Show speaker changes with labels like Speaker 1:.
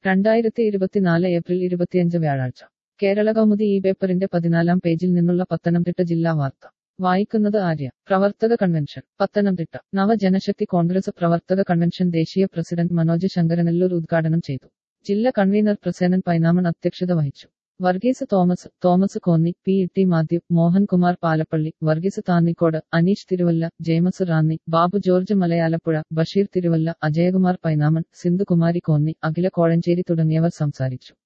Speaker 1: രണ്ടായിരത്തി ഇരുപത്തിനാല് ഏപ്രിൽ ഇരുപത്തിയഞ്ച് വ്യാഴാഴ്ച കേരള കൗമുദി ഈ പേപ്പറിന്റെ പതിനാലാം പേജിൽ നിന്നുള്ള പത്തനംതിട്ട ജില്ലാ വാർത്ത വായിക്കുന്നത് ആര്യ പ്രവർത്തക കൺവെൻഷൻ പത്തനംതിട്ട നവജനശക്തി കോൺഗ്രസ് പ്രവർത്തക കൺവെൻഷൻ ദേശീയ പ്രസിഡന്റ് മനോജ് ശങ്കരനെല്ലൂർ ഉദ്ഘാടനം ചെയ്തു ജില്ലാ കൺവീനർ പ്രസേനൻ പൈനാമൺ അധ്യക്ഷത വഹിച്ചു Varghese Thomas Thomas Konni P T Mathew Mohankumar Palappally Varghese Thannikode Aneesh Thiruvalla James Ranni Babu George Malayalappuzha Basheer Thiruvalla Ajayakumar Painamon Sindhukumari Konni Akhila Kozhencherry തുടങ്ങിയവർ സംസാരിച്ചു